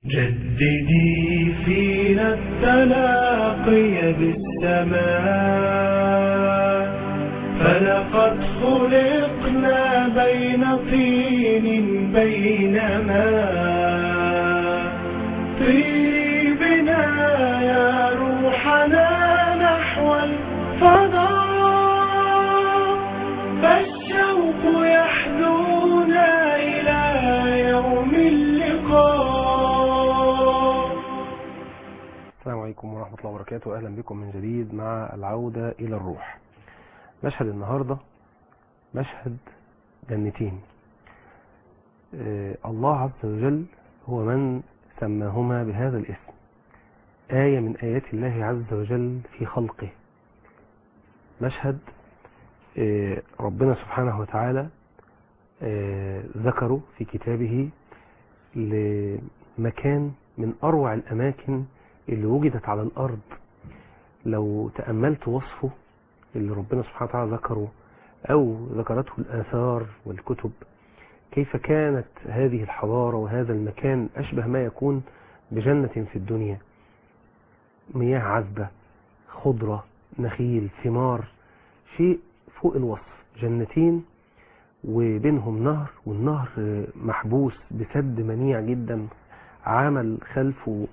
جددي فينا التلاقي بالسماء فلقد خلقنا بين طين بين ماء طيري بنا يا روحنا نحو الفضاء فالشوق يحدونا إلى يوم اللقاء السلام عليكم ورحمة الله وبركاته أهلا بكم من جديد مع العودة إلى الروح مشهد النهاردة مشهد جنتين آه، الله عز وجل هو من سماهما بهذا الاسم آية من آيات الله عز وجل في خلقه مشهد آه، ربنا سبحانه وتعالى آه، ذكره في كتابه لمكان من أروع الأماكن اللي وجدت على الأرض لو تأملت وصفه اللي ربنا سبحانه وتعالى ذكره أو ذكرته الآثار والكتب كيف كانت هذه الحضارة وهذا المكان أشبه ما يكون بجنة في الدنيا مياه عذبة خضرة نخيل ثمار شيء فوق الوصف جنتين وبينهم نهر والنهر محبوس بسد منيع جدا عمل خلفه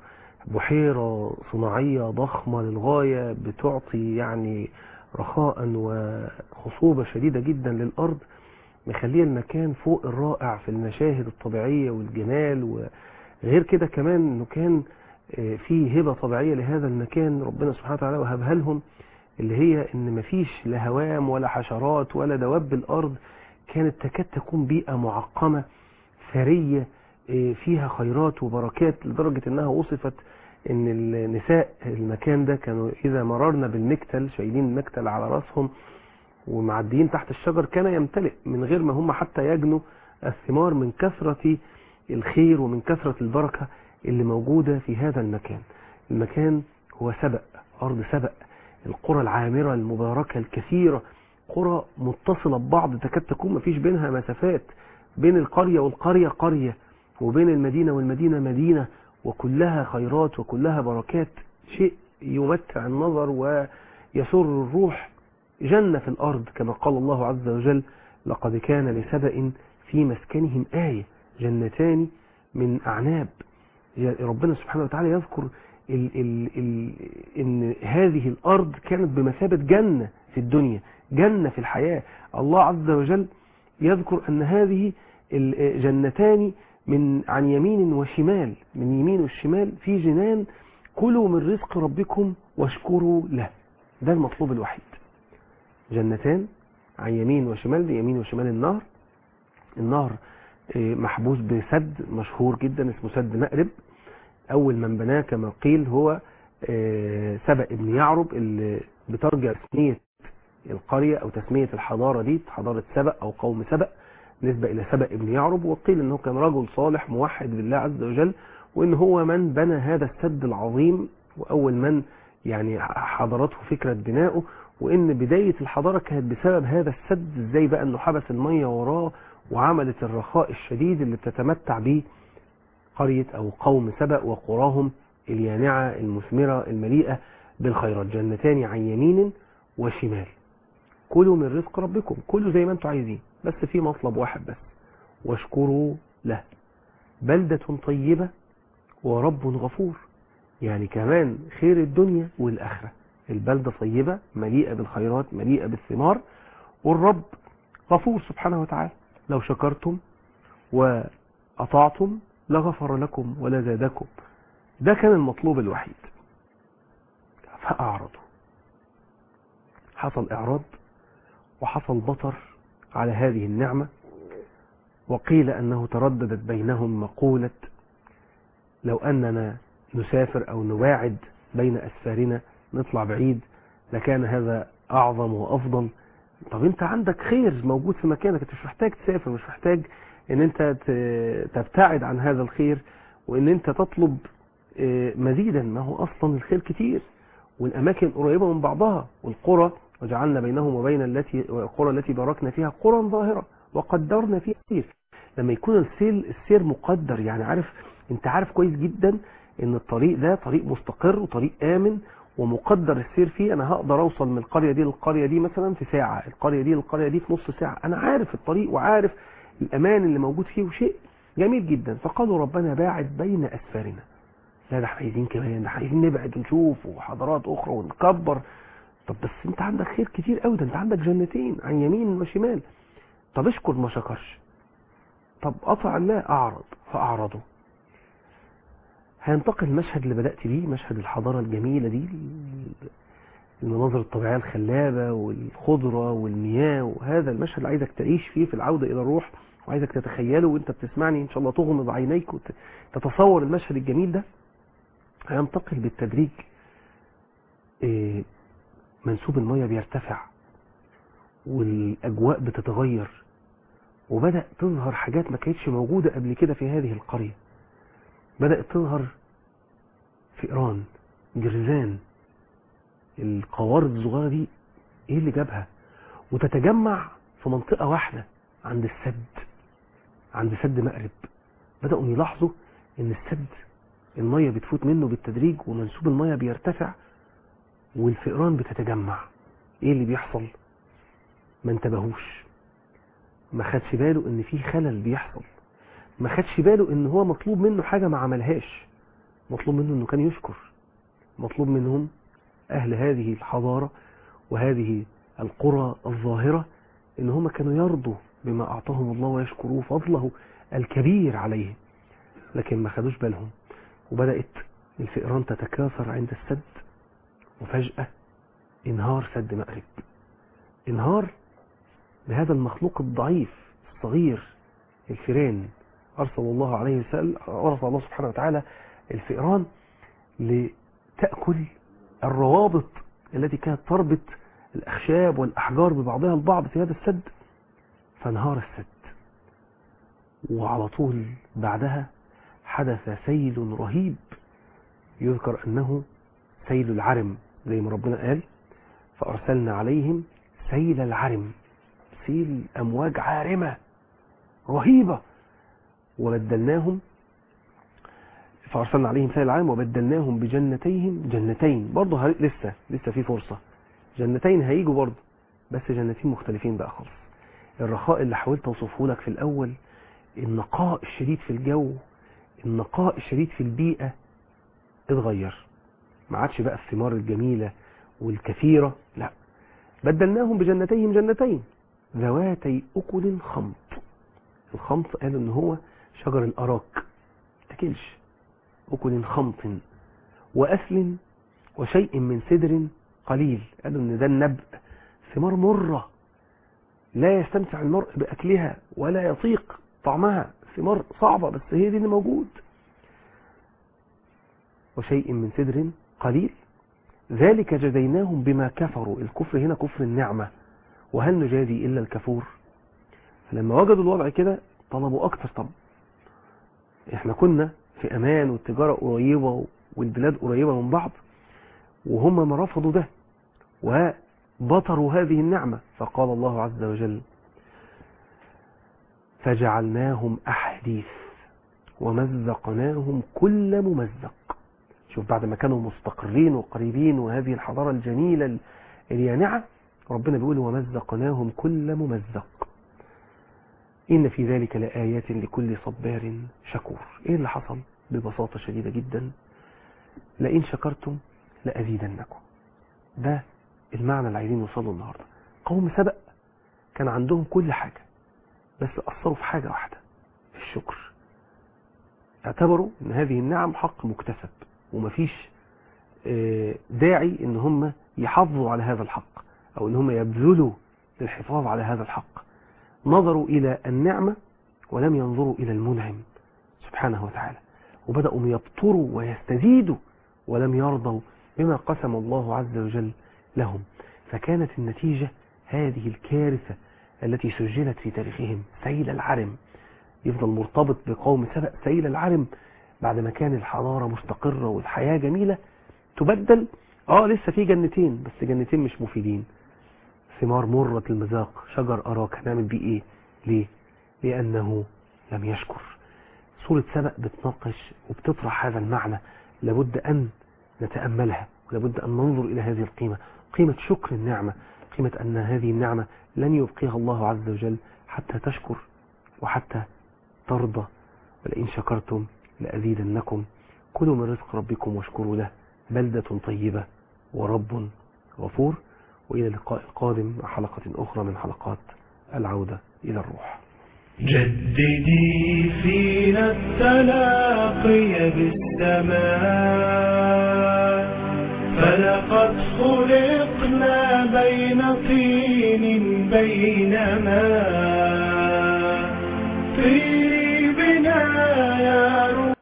بحيرة صناعية ضخمة للغاية بتعطي يعني رخاء وخصوبة شديدة جدا للأرض مخليه المكان فوق الرائع في المشاهد الطبيعية والجمال وغير كده كمان انه كان آه، فيه هبة طبيعية لهذا المكان ربنا سبحانه وتعالى وهبها لهم اللي هي ان مفيش لا هوام ولا حشرات ولا دواب الارض كانت تكاد تكون بيئة معقمة ثرية آه، فيها خيرات وبركات لدرجة انها وصفت ان النساء المكان ده كانوا اذا مررنا بالمكتل شايلين المكتل على راسهم ومعديين تحت الشجر كان يمتلئ من غير ما هم حتى يجنوا الثمار من كثرة الخير ومن كثرة البركة اللي موجودة في هذا المكان المكان هو سبأ أرض سبأ القرى العامرة المباركة الكثيرة قرى متصلة ببعض تكاد تكون مفيش بينها مسافات بين القرية والقرية قرية وبين المدينة والمدينة مدينة وكلها خيرات وكلها بركات شيء يمتع النظر ويسر الروح جنة في الأرض كما قال الله عز وجل لقد كان لسبأ في مسكنهم آية جنتان من أعناب يا- ربنا سبحانه وتعالى يذكر ال ال ال إن هذه الأرض كانت بمثابة جنة في الدنيا جنة في الحياة الله عز وجل يذكر أن هذه الجنتان من عن يمين وشمال من يمين والشمال في جنان كلوا من رزق ربكم واشكروا له ده المطلوب الوحيد جنتان عن يمين وشمال يمين وشمال النهر النهر آه، محبوس بسد مشهور جدا اسمه سد مأرب أول من بناه كما قيل هو آه، سبأ ابن يعرب اللي بترجع تسمية القرية أو تسمية الحضارة دي حضارة سبأ أو قوم سبأ نسبة إلى سبأ ابن يعرب وقيل أنه كان رجل صالح موحد بالله عز وجل وأن هو من بنى هذا السد العظيم وأول من يعني حضرته فكرة بنائه وان بداية الحضارة كانت بسبب هذا السد ازاي بقى انه حبس المية وراه وعملت الرخاء الشديد اللي بتتمتع به قرية او قوم سبأ وقراهم اليانعة المثمرة المليئة بالخيرات جنتان عن يمين وشمال كلوا من رزق ربكم كلوا زي ما انتم عايزين بس في مطلب واحد بس واشكروا له بلدة طيبة ورب غفور يعني كمان خير الدنيا والآخرة البلدة طيبة مليئة بالخيرات مليئة بالثمار والرب غفور سبحانه وتعالى لو شكرتم وأطعتم لغفر لكم ولا زادكم ده كان المطلوب الوحيد فأعرضوا حصل إعراض وحصل بطر على هذه النعمة وقيل أنه ترددت بينهم مقولة لو أننا نسافر أو نواعد بين أسفارنا نطلع بعيد لكان هذا أعظم وأفضل طب أنت عندك خير موجود في مكانك أنت مش محتاج تسافر مش محتاج أن أنت ت- تبتعد عن هذا الخير وأن أنت تطلب آه، مزيدا ما هو أصلا الخير كتير والأماكن قريبة من بعضها والقرى وجعلنا بينهم وبين التي القرى التي باركنا فيها قرى ظاهرة وقدرنا فيها كتير لما يكون السيل السير مقدر يعني عارف انت عارف كويس جدا ان الطريق ده طريق مستقر وطريق امن ومقدر السير فيه انا هقدر اوصل من القرية دي للقرية دي مثلا في ساعة القرية دي للقرية دي في نص ساعة انا عارف الطريق وعارف الامان اللي موجود فيه وشيء جميل جدا فقالوا ربنا باعد بين اسفارنا لا ده احنا عايزين كمان ده احنا عايزين نبعد ونشوف وحضارات اخرى ونكبر طب بس انت عندك خير كتير قوي ده انت عندك جنتين عن يمين وشمال طب اشكر ما شكرش طب قطع الله اعرض فاعرضوا هينتقل المشهد اللي بدأت بيه مشهد الحضارة الجميلة دي المناظر الطبيعية الخلابة والخضرة والمياه وهذا المشهد اللي عايزك تعيش فيه في العودة إلى الروح وعايزك تتخيله وانت بتسمعني ان شاء الله تغمض عينيك وتتصور المشهد الجميل ده هينتقل بالتدريج إيه، منسوب المية بيرتفع والأجواء بتتغير وبدأ تظهر حاجات ما كانتش موجودة قبل كده في هذه القرية بدأت تظهر فئران جرذان القوارض الصغيرة دي ايه اللي جابها وتتجمع في منطقة واحدة عند السد عند سد مأرب بدأوا يلاحظوا ان السد المية بتفوت منه بالتدريج ومنسوب المية بيرتفع والفئران بتتجمع ايه اللي بيحصل ما انتبهوش ما خدش باله ان في خلل بيحصل ما خدش باله ان هو مطلوب منه حاجة ما عملهاش مطلوب منه انه كان يشكر مطلوب منهم اهل هذه الحضارة وهذه القرى الظاهرة ان هم كانوا يرضوا بما اعطاهم الله ويشكروه فضله الكبير عليهم لكن ما خدوش بالهم وبدأت الفئران تتكاثر عند السد وفجأة انهار سد مأرب انهار بهذا المخلوق الضعيف الصغير الفيران أرسل الله عليه وسلم أرسل الله سبحانه وتعالى الفئران لتأكل الروابط التي كانت تربط الأخشاب والأحجار ببعضها البعض في هذا السد فانهار السد وعلى طول بعدها حدث سيل رهيب يذكر أنه سيل العرم زي ما ربنا قال فأرسلنا عليهم سيل العرم سيل أمواج عارمة رهيبة وبدلناهم فأرسلنا عليهم سيل العرم وبدلناهم بجنتيهم جنتين برضه ه- لسه لسه في فرصة جنتين هيجوا برضه بس جنتين مختلفين بقى خالص الرخاء اللي حاولت اوصفه لك في الأول النقاء الشديد في الجو النقاء الشديد في البيئة اتغير ما عادش بقى الثمار الجميلة والكثيرة لا بدلناهم بجنتيهم جنتين ذواتي أكل خمط الخمط قالوا ان هو شجر الأراك تاكلش أكل خمط وأسل وشيء من سدر قليل قالوا ان ده النبأ ثمار مرة لا يستمتع المرء بأكلها ولا يطيق طعمها ثمار صعبة بس هي دي اللي موجود وشيء من سدر قليل ذلك جزيناهم بما كفروا الكفر هنا كفر النعمة وهل نجازي إلا الكفور فلما وجدوا الوضع كده طلبوا أكتر طب احنا كنا في أمان والتجارة قريبة والبلاد قريبة من بعض وهم ما رفضوا ده وبطروا هذه النعمة فقال الله عز وجل فجعلناهم أحاديث ومزقناهم كل ممزق شوف بعد ما كانوا مستقرين وقريبين وهذه الحضارة الجميلة اليانعة ربنا بيقول ومزقناهم كل ممزق إن في ذلك لآيات لكل صبار شكور إيه اللي حصل ببساطة شديدة جدا لئن شكرتم لأزيدنكم ده المعنى اللي عايزين نوصله النهاردة قوم سبق كان عندهم كل حاجة بس أثروا في حاجة واحدة في الشكر اعتبروا ان هذه النعم حق مكتسب ومفيش آه، داعي ان هم يحافظوا على هذا الحق او ان هم يبذلوا للحفاظ على هذا الحق نظروا الى النعمة ولم ينظروا الى المنعم سبحانه وتعالى وبدأوا يبطروا ويستزيدوا ولم يرضوا بما قسم الله عز وجل لهم فكانت النتيجة هذه الكارثة التي سجلت في تاريخهم سيل العرم يفضل مرتبط بقوم سبق سيل العرم بعد ما كان الحضارة مستقرة والحياة جميلة تبدل اه لسه في جنتين بس جنتين مش مفيدين ثمار مرة المذاق شجر أراك هنعمل بيه ايه ليه لأنه لم يشكر سورة سبأ بتناقش وبتطرح هذا المعنى لابد أن نتأملها ولابد أن ننظر إلى هذه القيمة قيمة شكر النعمة قيمة أن هذه النعمة لن يبقيها الله عز وجل حتى تشكر وحتى ترضى ولئن شكرتم لأزيدنكم كلوا من رزق ربكم واشكروا له بلدة طيبة ورب غفور وإلى اللقاء القادم مع حلقة أخرى من حلقات العودة إلى الروح جددي فينا التلاقي بالسماء فلقد خلقنا بين طين بين ماء في